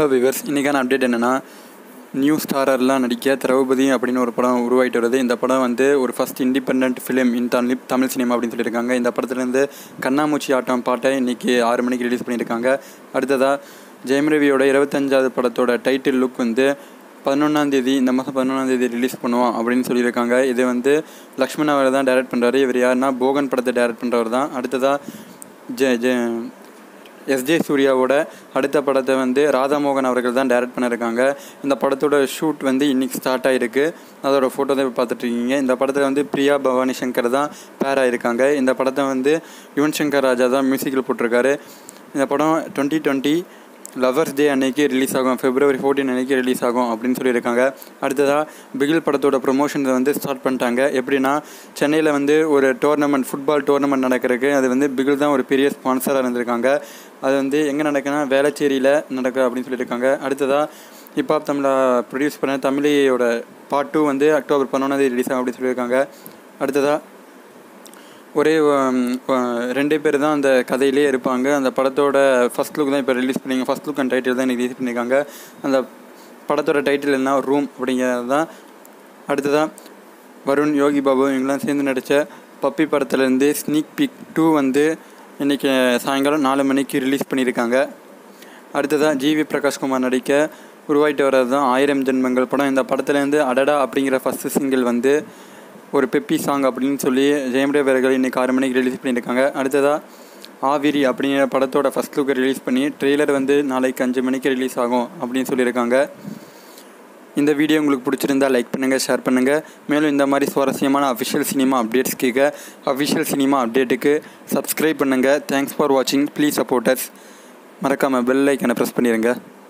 hello viewers இன்றைக்கான update என்னென்னா new ஸ்டாரர்லாம் நடிக்க திரௌபதி அப்படின்னு ஒரு படம் உருவாயிட்டு வருது இந்த படம் வந்து ஒரு first independent film in Tamil Tamil cinema அப்படின்னு சொல்லியிருக்காங்க இந்த படத்துலேருந்து கண்ணாமூச்சி ஆட்டம் பாட்டை இன்றைக்கி ஆறு மணிக்கு ரிலீஸ் பண்ணியிருக்காங்க அடுத்ததாக ஜெயம் ரவியோட இருபத்தஞ்சாவது படத்தோட டைட்டில் லுக் வந்து பதினொன்றாந்தேதி இந்த மாதம் பதினொன்றாந்தேதி ரிலீஸ் பண்ணுவோம் அப்படின்னு சொல்லியிருக்காங்க இது வந்து லக்ஷ்மண் அவர் தான் டைரக்ட் பண்ணுறாரு இவர் யாருன்னா போகன் படத்தை டைரக்ட் பண்ணுறவர் தான் அடுத்ததாக ஜெ ஜெ எஸ்ஜே சூர்யாவோட அடுத்த படத்தை வந்து ராதாமோகன் அவர்கள் தான் டைரக்ட் பண்ணியிருக்காங்க இந்த படத்தோட ஷூட் வந்து இன்றைக்கி ஸ்டார்ட் ஆகிருக்கு அதோட ஃபோட்டோ தான் இப்போ பார்த்துட்ருக்கீங்க இந்த படத்தில் வந்து பிரியா பவானி சங்கர் தான் பேர் ஆகிருக்காங்க இந்த படத்தை வந்து யுவன் சங்கர் ராஜா தான் மியூசிக்கில் போட்டிருக்காரு இந்த படம் டுவெண்ட்டி டுவெண்ட்டி லவர்ஸ் டே அன்னைக்கு ரிலீஸ் ஆகும் ஃபெப்ரவரி ஃபோர்டீன் அன்னைக்கு ரிலீஸ் ஆகும் அப்படின்னு சொல்லியிருக்காங்க அடுத்ததாக பிகில் படத்தோட ப்ரொமோஷன்ஸை வந்து ஸ்டார்ட் பண்ணிட்டாங்க எப்படின்னா சென்னையில் வந்து ஒரு டோர்னமெண்ட் ஃபுட்பால் டோர்னமெண்ட் நடக்கிறதுக்கு அது வந்து பிகில் தான் ஒரு பெரிய ஸ்பான்சராக இருந்திருக்காங்க அது வந்து எங்கே நடக்குன்னா வேளச்சேரியில் நடக்கும் அப்படின்னு சொல்லியிருக்காங்க அடுத்ததாக ஹிப்ஹாப் தமிழா ப்ரொடியூஸ் பண்ண தமிழையோட பார்ட் டூ வந்து அக்டோபர் பதினொன்றாந்தேதி ரிலீஸ் ஆகும் அப்படின்னு சொல்லியிருக்காங்க அடுத்ததாக ஒரே உம், உம், ரெண்டு பேர் தான் அந்த கதையிலே இருப்பாங்க அந்த படத்தோட ஃபஸ்ட் லுக் தான் இப்போ ரிலீஸ் பண்ணீங்க ஃபஸ்ட் லுக் அண்ட் டைட்டில் தான் இன்றைக்கி ரிலீஸ் பண்ணியிருக்காங்க அந்த படத்தோட டைட்டில் என்ன ரூம் அப்படிங்கிறது தான் அடுத்ததாக வருண் யோகி பாபு இவங்கெல்லாம் சேர்ந்து நடித்த பப்பி படத்துலேருந்து ஸ்னீக் பிக் டூ வந்து இன்றைக்கி சாயங்காலம் நாலு மணிக்கு ரிலீஸ் பண்ணியிருக்காங்க அடுத்ததாக ஜிவி பிரகாஷ்குமார் நடிக்க உருவாயிட்டு வர்றது தான் ஆயிரம் ஜென்மங்கள் படம் இந்த படத்துலேருந்து அடடா அப்படிங்கிற ஃபஸ்ட்டு சிங்கிள் வந்து ஒரு பெப்பி சாங் அப்படின்னு சொல்லி ஜெயம் ரவி அவர்கள் இன்றைக்கி ஆறு மணிக்கு ரிலீஸ் பண்ணியிருக்காங்க அடுத்ததாக ஆவிரி அப்படிங்கிற படத்தோட ஃபஸ்ட் லுக்கை ரிலீஸ் பண்ணி ட்ரெய்லர் வந்து நாளைக்கு அஞ்சு மணிக்கு ரிலீஸ் ஆகும் அப்படின்னு சொல்லியிருக்காங்க இந்த வீடியோ உங்களுக்கு பிடிச்சிருந்தா லைக் பண்ணுங்கள் ஷேர் பண்ணுங்கள் மேலும் இந்த மாதிரி சுவாரஸ்யமான அஃபிஷியல் சினிமா அப்டேட்ஸ் கேட்க அஃபிஷியல் சினிமா அப்டேட்டுக்கு சப்ஸ்கிரைப் பண்ணுங்கள் தேங்க்ஸ் ஃபார் வாட்சிங் ப்ளீஸ் சப்போர்ட்டர்ஸ் மறக்காமல் பெல் ஐக்கனை ப்ரெஸ் பண்ணிடுங்க